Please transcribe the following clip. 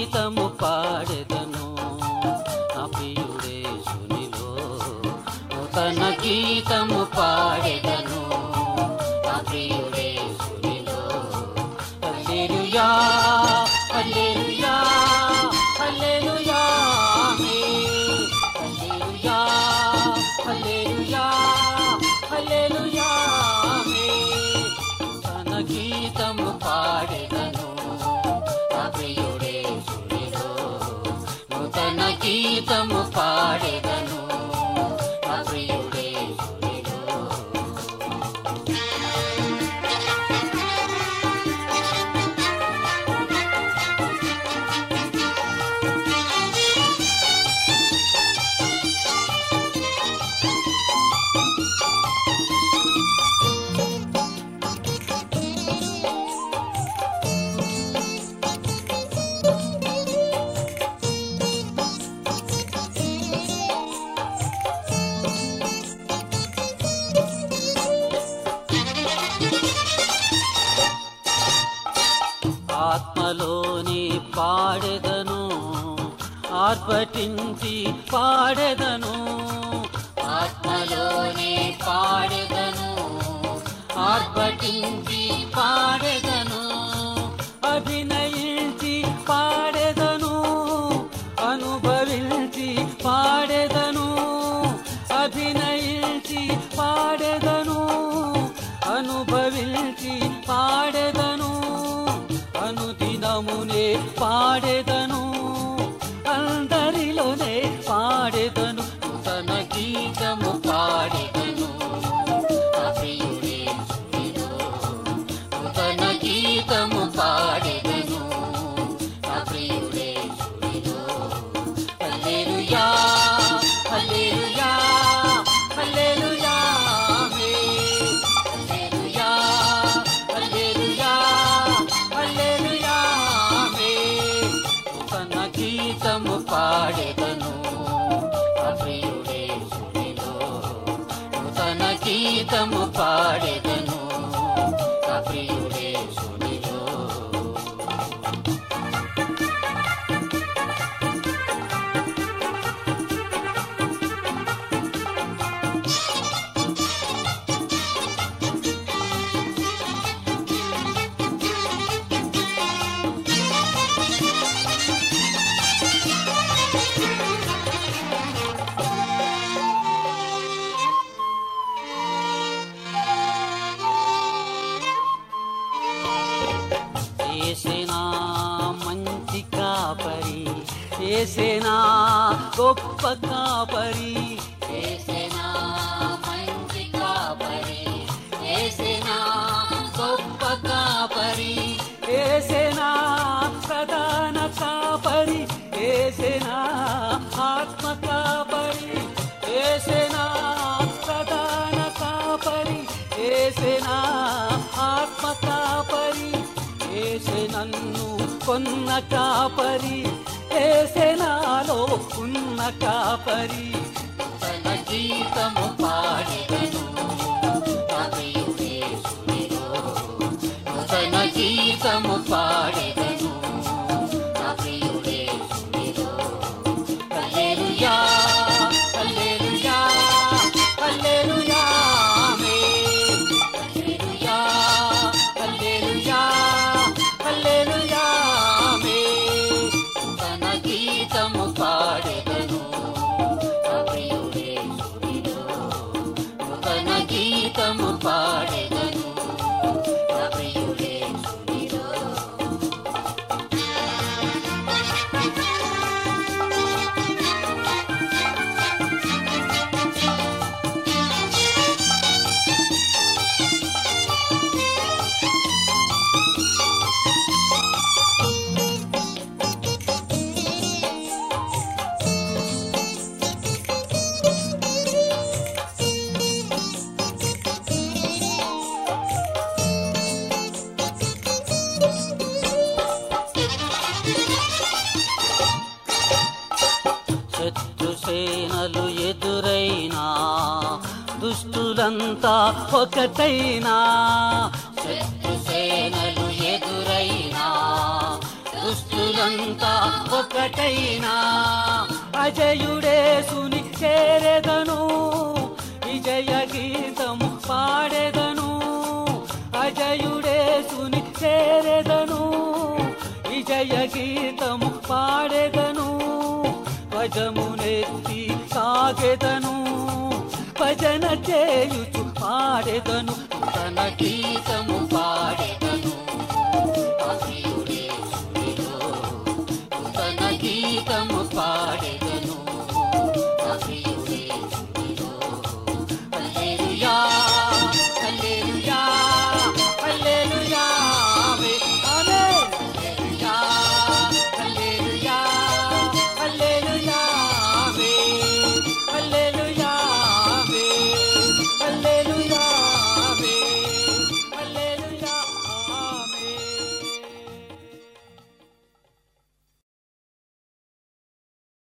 గీతము పాడెదను నా ప్రియుడే సునిలో నూతన గీతము పాడెదను నా ప్రియుడే సునిలో హల్లెలూయా హల్లెలూయా హల్లెలూయా ఆమేన్. హల్లెలూయా హల్లెలూయా హల్లెలూయా ఆమేన్. తన గీతము పాడెదను నా ప్రియుడే సునిలో నూతన గీతము పాడెదను నా ప్రియుడే సునిలో ఆత్మలోని పాడెదను ఆర్భటించి పాడెదను ఆత్మలోని పాడెదను ఆర్భటించి పాడెదను అభినయించి పాడెదను అనుభవించి పాడెదను అభినయించి పాడెదను అనుభవించి పాడెదను అనుదినమునే పాడెదను అందరిలోనే పాడెదను తన గీతము పాడెదను నా ప్రియుడే సునిలో తన గీతము పాడెదను నా ప్రియుడే సునిలో హల్లెలూయా హల్లెలూయా హల్లెలూయా ఆమేన్ హల్లెలూయా హల్లెలూయా హల్లెలూయా ఆమేన్ తన గీతము పాడెదను నా ప్రియుడే సునిలో తన గీతము పాడెదను నా ప్రియుడే సునిలో ఏసేనా మంచి కాపరి ఏసేనా గొప్ప కాపరి ఏసేనా మంచి కాపరి ఏసేనా గొప్ప కాపరి ఏసేనా ప్రధాన కాపరి ఏసేనా ఆత్మ కాపరి ఏసేనా ప్రధాన కాపరి ఏసేనా ఆత్మ కాపరి ఏసే నన్ను కొన్న కాపరి ఏసే నాలో ఉన్న కాపరి తన గీతము పాడెదను నా ప్రియుడే సునిలో తన గీతము పాడెదను నా ప్రియుడే సునిలో హల్లెలూయా హల్లెలూయా హల్లెలూయా ఆమేన్ హల్లెలూయా హల్లెలూయా హల్లెలూయా ఆమేన్ తన గీతము పాడెదను నా ప్రియుడే సునిలో తన గీతము పాడెదను నా ప్రియుడే సునిలో శత్రుసేనలు ఎదురైనా దుష్టులంతా ఒకటైనా శత్రుసేనలు ఎదురైనా దుష్టుల వారంతా ఒకటైనా అజయుడేసుని చేరెదను విజయ గీతము పాడెదను అజయుడేసుని చేరెదను విజయ గీతము పాడెదను భజమునెత్తి సాగెదను భజన చేయుచు పాడెదను తన గీతము పాడెదను ఆశీయుడేసునిలో తన గీతము పాడెదను